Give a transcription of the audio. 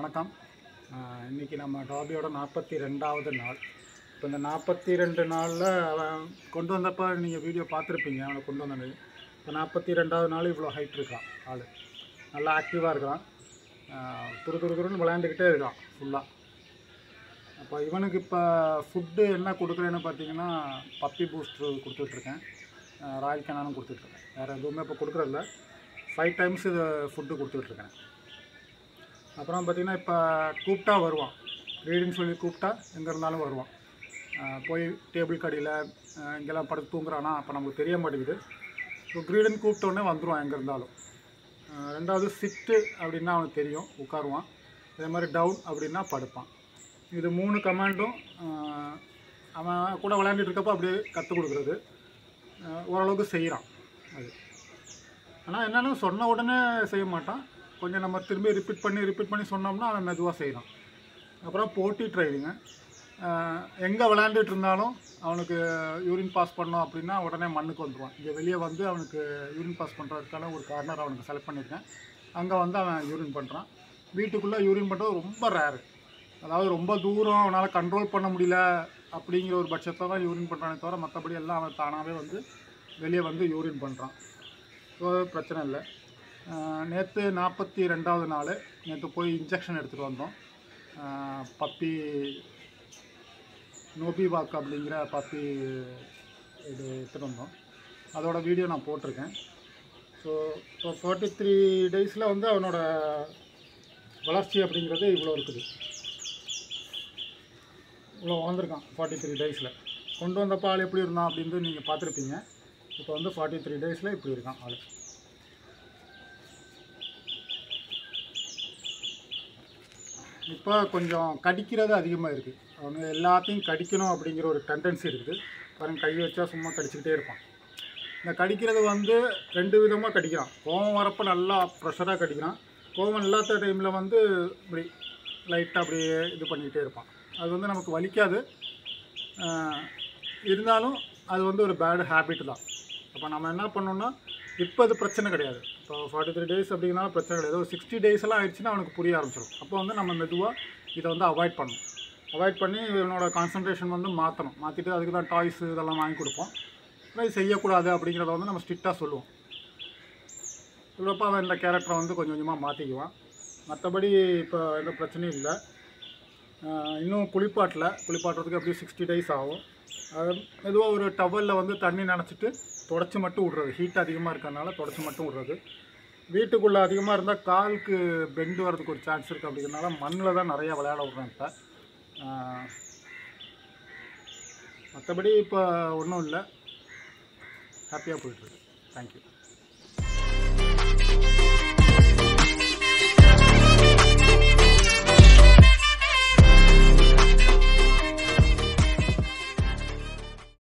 வணக்கம் ஆஹ் இன்னைக்கு நம்ம டாபியோட நாற்பத்தி ரெண்டாவது நாள் இப்போ இந்த நாற்பத்தி ரெண்டு நாளில் அவன் கொண்டு வந்தப்போ நீங்கள் வீடியோ பார்த்துருப்பீங்க அவனை கொண்டு வந்தது இப்போ நாற்பத்தி ரெண்டாவது நாள் இவ்வளோ ஹைட் இருக்கான் ஆள் நல்லா ஆக்டிவாக இருக்கிறான் ஆஹ் துரு துரு துருன்னு விளையாண்டுக்கிட்டே இருக்கான் ஃபுல்லாக அப்போ இவனுக்கு இப்போ ஃபுட்டு என்ன கொடுக்குறேன்னு பார்த்தீங்கன்னா பப்பி பூஸ்டர் கொடுத்துட்ருக்கேன் ராயல் கேனானும் கொடுத்துட்ருக்கேன் வேறு எதுவுமே இப்போ கொடுக்குறதில்ல ஃபைவ் டைம்ஸ் இது ஃபுட்டு கொடுத்துட்ருக்கேன் அப்புறம் பார்த்தீங்கன்னா இப்போ கூப்பிட்டா வருவான் ரீடின்னு சொல்லி கூப்பிட்டா எங்கே இருந்தாலும் வருவான் ஆஹ் போய் டேபிள் கடியில் இங்கெல்லாம் படுத்து தூங்குறானா அப்போ நமக்கு தெரிய மாட்டேங்குது ஸோ க்ரீடன் கூப்பிட்டோடனே வந்துடுவான் எங்கே இருந்தாலும் ஆஹ் ரெண்டாவது சிட்டு அப்படின்னா அவனுக்கு தெரியும் உட்காருவான் அதே மாதிரி டவுன் அப்படின்னா படுப்பான் இது மூணு கமாண்டும் ஆஹ் அவன் கூட விளையாண்டுட்டு இருக்கப்போ அப்படியே கற்றுக் கொடுக்குறது ஆஹ் ஓரளவுக்கு செய்கிறான் அது ஆனால் என்னென்னு சொன்ன உடனே செய்ய மாட்டான் கொஞ்சம் நம்ம திரும்பி ரிப்பீட் பண்ணி ரிப்பீட் பண்ணி சொன்னோம்னா அவன் மெதுவாக செய்கிறான் அப்புறம் போட்டி ட்ரைனிங்கு எங்கே விளையாண்டுட்டு இருந்தாலும் அவனுக்கு யூரின் பாஸ் பண்ணோம் அப்படின்னா உடனே மண்ணுக்கு வந்துடுவான் இங்கே வெளியே வந்து அவனுக்கு யூரின் பாஸ் பண்ணுறதுக்கான ஒரு கார்னர் அவனுக்கு செலக்ட் பண்ணியிருக்கேன் அங்கே வந்து அவன் யூரின் பண்ணுறான் வீட்டுக்குள்ளே யூரின் பண்ணுறது ரொம்ப ரேரு அதாவது ரொம்ப தூரம் அவனால் கண்ட்ரோல் பண்ண முடியல அப்படிங்கிற ஒரு பட்சத்தில் தான் யூரின் பண்ணுறானே தவிர மற்றபடி எல்லாம் அவன் தானாகவே வந்து வெளியே வந்து யூரின் பண்ணுறான் ஸோ பிரச்சனை இல்லை நேற்று நாற்பத்தி ரெண்டாவது நாள் நேற்று போய் இன்ஜெக்ஷன் எடுத்துகிட்டு வந்தோம் பப்பி நோபிவாக் அப்படிங்கிற பப்பி இது எடுத்துகிட்டு வந்தோம் அதோட வீடியோ நான் போட்டிருக்கேன் ஸோ இப்போ ஃபார்ட்டி த்ரீ டேஸில் வந்து அவனோட வளர்ச்சி அப்படிங்கிறது இவ்வளோ இருக்குது இவ்வளோ வளர்ந்துருக்கான் ஃபார்ட்டி த்ரீ டேஸில் கொண்டு வந்த பால் எப்படி இருந்தான் அப்படின்னு நீங்கள் பார்த்துருப்பீங்க இப்போ வந்து ஃபார்ட்டி த்ரீ டேஸில் இப்படி இருக்கான் ஆள் இப்போ கொஞ்சம் கடிக்கிறது அதிகமாக இருக்குது அவனு எல்லாத்தையும் கடிக்கணும் அப்படிங்கிற ஒரு டெண்டன்சி இருக்குது பாருங்க கை வச்சா சும்மா கடிச்சிக்கிட்டே இருப்பான் இந்த கடிக்கிறது வந்து ரெண்டு விதமாக கடிக்கிறான் கோவம் வரப்போ நல்லா ப்ரெஷராக கடிக்கிறான் கோவம் இல்லாத டைமில் வந்து இப்படி லைட்டாக அப்படியே இது பண்ணிக்கிட்டே இருப்பான் அது வந்து நமக்கு வலிக்காது ஆஹ் இருந்தாலும் அது வந்து ஒரு பேட் ஹேபிட் தான் அப்போ நம்ம என்ன பண்ணோம்னா இப்போ அது பிரச்சனை கிடையாது இப்போ ஃபார்ட்டி த்ரீ டேஸ் அப்படிங்கிறனால பிரச்சனை கிடையாது ஒரு சிக்ஸ்டி டேஸ் எல்லாம் ஆயிடுச்சுன்னா அவனுக்கு புரிய ஆரம்பிச்சிடும் அப்போ வந்து நம்ம மெதுவாக இதை வந்து அவாய்ட் பண்ணணும் அவாய்ட் பண்ணி இவனோட கான்சன்ட்ரேஷன் வந்து மாற்றணும் மாற்றிட்டு அதுக்கு தான் டாய்ஸ் இதெல்லாம் வாங்கி கொடுப்போம் ஆனால் இது செய்யக்கூடாது அப்படிங்கிறத வந்து நம்ம ஸ்ட்ரிக்டாக சொல்லுவோம் இவ்வளோப்போ அவன் இந்த கேரக்டரை வந்து கொஞ்சம் கொஞ்சமாக மாற்றிக்குவான் மற்றபடி இப்போ எந்த பிரச்சனையும் இல்லை ஆஹ் இன்னும் குளிப்பாட்டல குளிப்பாட்டுறதுக்கு அப்படியே சிக்ஸ்டி டேஸ் ஆகும் அது மெதுவாக ஒரு டவலில் வந்து தண்ணி நனைச்சிட்டு தொடச்சி மட்டும் விட்றது ஹீட் அதிகமாக இருக்கறனால தொடச்சி மட்டும் விட்றது வீட்டுக்குள்ளே அதிகமாக இருந்தால் காலுக்கு பெண்டு வரதுக்கு ஒரு சான்ஸ் இருக்குது அப்படிங்கிறனால மண்ணில் தான் நிறையா விளையாட விட்றேன் இப்போ மற்றபடி இப்போ ஒன்றும் இல்லை ஹாப்பியாக போயிட்டுருக்கு தேங்க்யூ